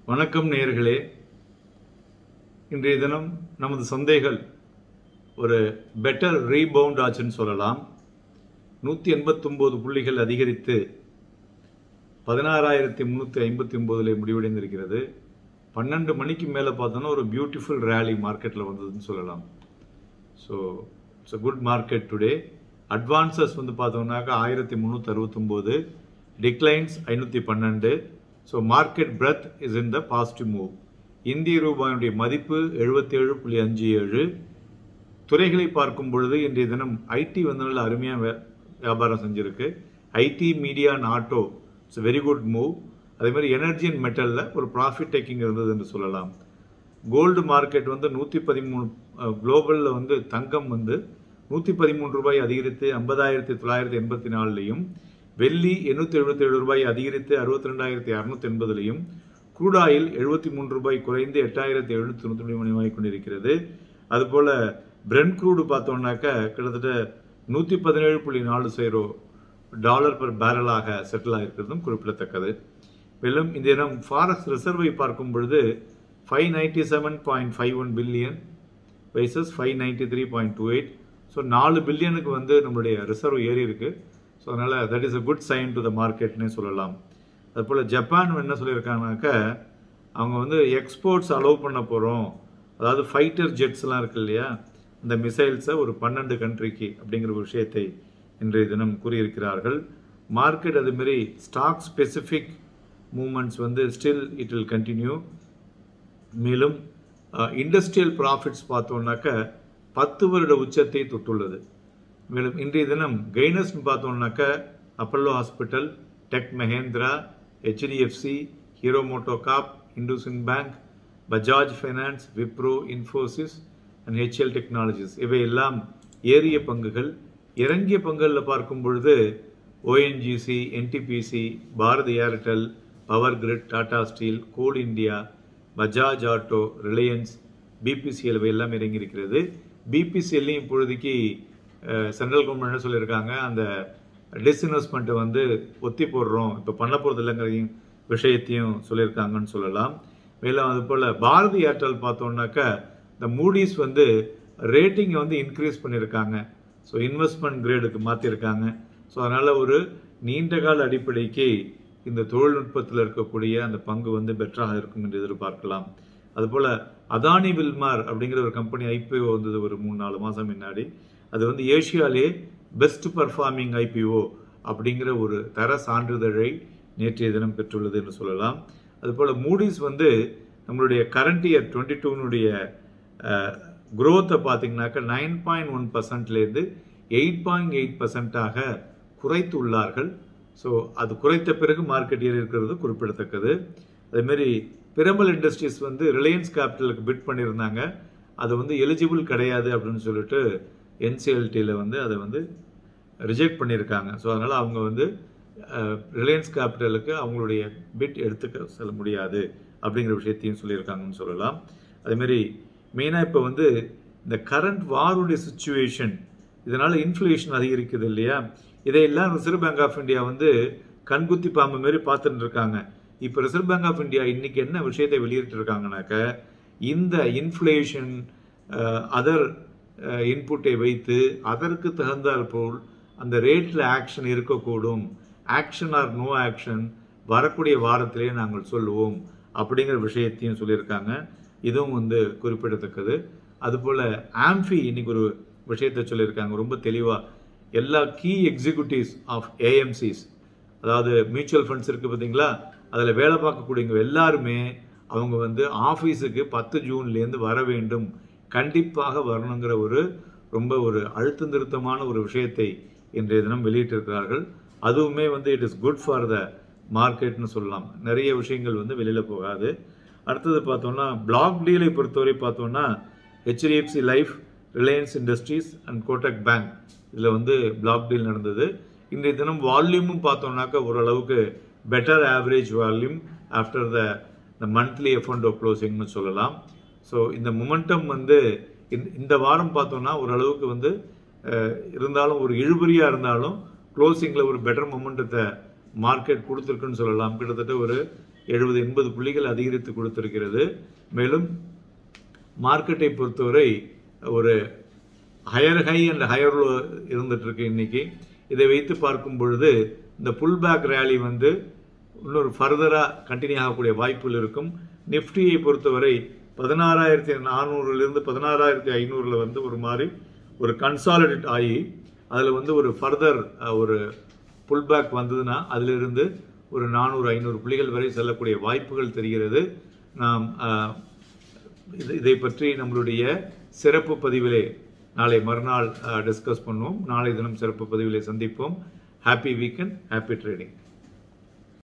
வணக்கம் நேயர்களே இன்றைய தினம் நமது சந்தைகள் ஒரு பெட்டர் ரீபவுண்ட் ஆச்சுன்னு சொல்லலாம் நூற்றி எண்பத்தொம்போது புள்ளிகள் அதிகரித்து பதினாறாயிரத்தி முந்நூற்றி ஐம்பத்தி ஒம்போதில் முடிவடைந்திருக்கிறது பன்னெண்டு மணிக்கு மேலே பார்த்தோன்னா ஒரு பியூட்டிஃபுல் ரேலி மார்க்கெட்டில் வந்ததுன்னு சொல்லலாம் so it's a good market today advances வந்து பார்த்தோம்னாக்கா ஆயிரத்தி முந்நூற்றி அறுபத்தொம்போது டிக்ளைன்ஸ் ஐநூற்றி பன்னெண்டு so market breadth is in the positive move இந்திய ரூபாயினுடைய மதிப்பு எழுபத்தேழு புள்ளி அஞ்சு ஏழு துறைகளை பார்க்கும் பொழுது இன்றைய தினம் ஐடி வந்து நல்ல அருமையாக வே வியாபாரம் செஞ்சுருக்கு IT media and auto it's very good move அதே மாதிரி எனர்ஜி அண்ட் மெட்டலில் ஒரு ப்ராஃபிட் டேக்கிங் இருந்தது என்று சொல்லலாம் கோல்டு மார்க்கெட் வந்து நூற்றி பதிமூணு குளோபலில் வந்து தங்கம் வந்து நூற்றி பதிமூணு ரூபாய் அதிகரித்து ஐம்பதாயிரத்தி தொள்ளாயிரத்தி எண்பத்தி நாலுலையும் வெள்ளி எண்ணூற்றி எழுபத்தேழு ரூபாய் அதிகரித்து அறுபத்தி ரெண்டாயிரத்தி அறுநூத்தி எண்பதுலையும் க்ரூட் ஆயில் எழுபத்தி மூன்று ரூபாய் குறைந்து எட்டாயிரத்தி எழுநூத்தி தொண்ணூற்றி மணி வாங்கி கொண்டிருக்கிறது அதுபோல் பிரெண்ட் க்ரூடு பார்த்தோம்னாக்கா கிட்டத்தட்ட நூற்றி பதினேழு புள்ளி நாலு சைரோ டாலர் பர் பேரலாக செட்டில் ஆகிருக்கிறதும் குறிப்பிடத்தக்கது மேலும் இந்த தினம் ஃபாரஸ்ட் ரிசர்வை பார்க்கும் பொழுது five ninety seven point five one billion versus five ninety three point two eight so நாலு பில்லியனுக்கு வந்து நம்மளுடைய ரிசர்வ் ஏறி இருக்கு ஸோ அதனால் that is a good sign to the மார்க்கெட்னே சொல்லலாம் அதுபோல் ஜப்பான் என்ன சொல்லியிருக்காங்கனாக்கா அவங்க வந்து எக்ஸ்போர்ட்ஸ் அலோவ் பண்ண போகிறோம் அதாவது ஃபைட்டர் ஜெட்ஸ்லாம் இருக்கு இல்லையா இந்த மிசைல்ஸை ஒரு பன்னெண்டு கண்ட்ரிக்கு அப்படிங்கிற ஒரு விஷயத்தை இன்றைய தினம் கூறியிருக்கிறார்கள் மார்க்கெட் அதுமாரி ஸ்டாக் ஸ்பெசிஃபிக் மூமெண்ட்ஸ் வந்து ஸ்டில் இட் வில் கண்டினியூ மேலும் இண்டஸ்ட்ரியல் ப்ராஃபிட்ஸ் பார்த்தோம்னாக்க பத்து வருட உச்சத்தை தொட்டுள்ளது மேலும் இன்றைய தினம் கெய்னஸ்னு பார்த்தோம்னாக்க Apollo hospital tech Mahindra HDFC Hero MotoCorp IndusInd bank Bajaj finance Wipro Infosys and HCL technologies இவை எல்லாம் ஏறிய பங்குகள் இறங்கிய பங்குகளில் பார்க்கும் பொழுது ONGC NTPC Bharti Airtel power grid Tata steel coal India Bajaj auto Reliance BPCL இவை எல்லாம் இறங்கியிருக்கிறது பிபிசிஎல்லையும் இப்பொழுதைக்கு சென்ட்ரல் கவர்மெண்ட் என்ன சொல்லியிருக்காங்க அந்த டிஸ்இன்வெஸ்ட்மெண்ட்டை வந்து ஒத்தி போடுறோம் இப்போ பண்ண போகிறது இல்லைங்கிறதையும் விஷயத்தையும் சொல்லியிருக்காங்கன்னு சொல்லலாம் மேலும் அது போல் பாரதி ஏர்டெல் பார்த்தோம்னாக்கா இந்த மூடிஸ் வந்து ரேட்டிங்கை வந்து இன்க்ரீஸ் பண்ணியிருக்காங்க ஸோ இன்வெஸ்ட்மெண்ட் கிரேடுக்கு மாற்றிருக்காங்க ஸோ அதனால் ஒரு நீண்ட கால அடிப்படைக்கு இந்த தொழில்நுட்பத்தில் இருக்கக்கூடிய அந்த பங்கு வந்து பெட்டராக இருக்கும் என்று எதிர்பார்க்கலாம் அதுபோல் அதானி வில்மார் அப்படிங்கிற ஒரு கம்பெனி ஐபிஓ வந்தது ஒரு மூணு நாலு மாதம் முன்னாடி அது வந்து ஏஷியாலே பெஸ்ட் பர்ஃபார்மிங் ஐபிஓ அப்படிங்கிற ஒரு தர சான்றிதழை நேற்றைய தினம் பெற்றுள்ளது என்று சொல்லலாம் அதுபோல் மூடிஸ் வந்து நம்மளுடைய கரண்ட் இயர் டுவெண்ட்டி டூனுடைய குரோத்தை பார்த்தீங்கன்னாக்கா நைன் பாயிண்ட் ஒன் பர்சன்ட்லேருந்து எயிட் பாயிண்ட் எயிட் பர்சன்ட்டாக குறைத்து உள்ளார்கள் ஸோ அது குறைத்த பிறகு மார்க்கெட் ஏறி இருக்கிறது குறிப்பிடத்தக்கது அதேமாரி பிரமல் இண்டஸ்ட்ரீஸ் வந்து ரிலையன்ஸ் கேபிட்டலுக்கு பிட் பண்ணியிருந்தாங்க அது வந்து எலிஜிபிள் கிடையாது அப்படின்னு சொல்லிட்டு என்சிஎல்டியில் வந்து அதை வந்து ரிஜெக்ட் பண்ணியிருக்காங்க ஸோ அதனால் அவங்க வந்து ரிலையன்ஸ் கேபிட்டலுக்கு அவங்களுடைய பிட் எடுத்துக்க செல்ல முடியாது அப்படிங்கிற விஷயத்தையும் சொல்லியிருக்காங்கன்னு சொல்லலாம் அதேமாரி மெயினாக இப்போ வந்து இந்த கரண்ட் வாருடைய சுச்சுவேஷன் இதனால் இன்ஃப்ளேஷன் அதிகரிக்குது இல்லையா இதையெல்லாம் ரிசர்வ் பேங்க் ஆஃப் இந்தியா வந்து கண்குத்தி பாம்பு மாரி பார்த்துட்டு இருக்காங்க இப்போ ரிசர்வ் பேங்க் ஆஃப் இந்தியா இன்னைக்கு என்ன விஷயத்தை வெளியிட்டிருக்காங்கனாக்க இந்த இன்ஃப்ளேஷன் அதர் இன்புட்டை வைத்து அதற்கு தகுந்தாற் போல் அந்த ரேட்டில் ஆக்ஷன் இருக்கக்கூடும் ஆக்ஷன் ஆர் நோ ஆக்ஷன் வரக்கூடிய வாரத்திலே நாங்கள் சொல்லுவோம் அப்படிங்கிற விஷயத்தையும் சொல்லியிருக்காங்க இதுவும் வந்து குறிப்பிடத்தக்கது அதுபோல் ஆம்ஃபி இன்னைக்கு ஒரு விஷயத்தை சொல்லியிருக்காங்க ரொம்ப தெளிவாக எல்லா கீ எக்ஸிக்யூட்டிவ்ஸ் ஆஃப் ஏஎம்சிஸ் அதாவது மியூச்சுவல் ஃபண்ட்ஸ் இருக்குது பார்த்தீங்களா அதில் வேலை பார்க்கக்கூடியவங்க எல்லாருமே அவங்க வந்து ஆஃபீஸுக்கு பத்து ஜூன்லேருந்து வர வேண்டும் கண்டிப்பாக வரணுங்கிற ஒரு ரொம்ப ஒரு அழுத்த நிறுத்தமான ஒரு விஷயத்தை இன்றைய தினம் வெளியிட்டிருக்கிறார்கள் அதுவுமே வந்து it is good for the மார்க்கெட்னு சொல்லலாம் நிறைய விஷயங்கள் வந்து வெளியில் போகாது அடுத்தது பார்த்தோம்னா பிளாக் டீலை பொறுத்தவரை பார்த்தோம்னா HDFC life Reliance industries and Kotak bank இதில் வந்து பிளாக் டீல் நடந்தது இன்றைய தினம் வால்யூமும் பார்த்தோம்னாக்கா ஓரளவுக்கு better average volume after the the monthly F and O க்ளோசிங்னு சொல்லலாம் ஸோ இந்த மொமெண்டம் வந்து இந்த வாரம் பார்த்தோம்னா ஓரளவுக்கு வந்து இருந்தாலும் ஒரு இழுபறியாக இருந்தாலும் க்ளோசிங்கில் ஒரு பெட்டர் மொமெண்டத்தை மார்க்கெட் கொடுத்துருக்குன்னு சொல்லலாம் கிட்டத்தட்ட ஒரு எழுபது எண்பது புள்ளிகள் அதிகரித்து கொடுத்திருக்கிறது மேலும் மார்க்கெட்டை பொறுத்தவரை ஒரு higher high and higher low இருந்துட்டு இருக்கு இன்னைக்கு இதை வைத்து பார்க்கும் பொழுது இந்த புல் பேக் ரேலி வந்து இன்னொரு ஃபர்தராக கண்டினியூ ஆகக்கூடிய வாய்ப்புகள் இருக்கும் நிஃப்டியை பொறுத்தவரை பதினாறாயிரத்தி நானூறுலேருந்து பதினாறாயிரத்தி ஐநூறில் வந்து ஒரு மாதிரி ஒரு கன்சாலிடேட் ஆகி அதில் வந்து ஒரு ஃபர்தர் ஒரு புல் பேக் வந்ததுன்னா அதிலிருந்து ஒரு நானூறு ஐநூறு புள்ளிகள் வரை செல்லக்கூடிய வாய்ப்புகள் தெரிகிறது நாம் அஹ், இது இதை பற்றி நம்மளுடைய சிறப்பு பதிவிலே நாளை மறுநாள் டிஸ்கஸ் பண்ணுவோம் நாளை தினம் சிறப்பு பதிவிலே சந்திப்போம் ஹாப்பி வீக்கெண்ட் ஹாப்பி ட்ரேடிங்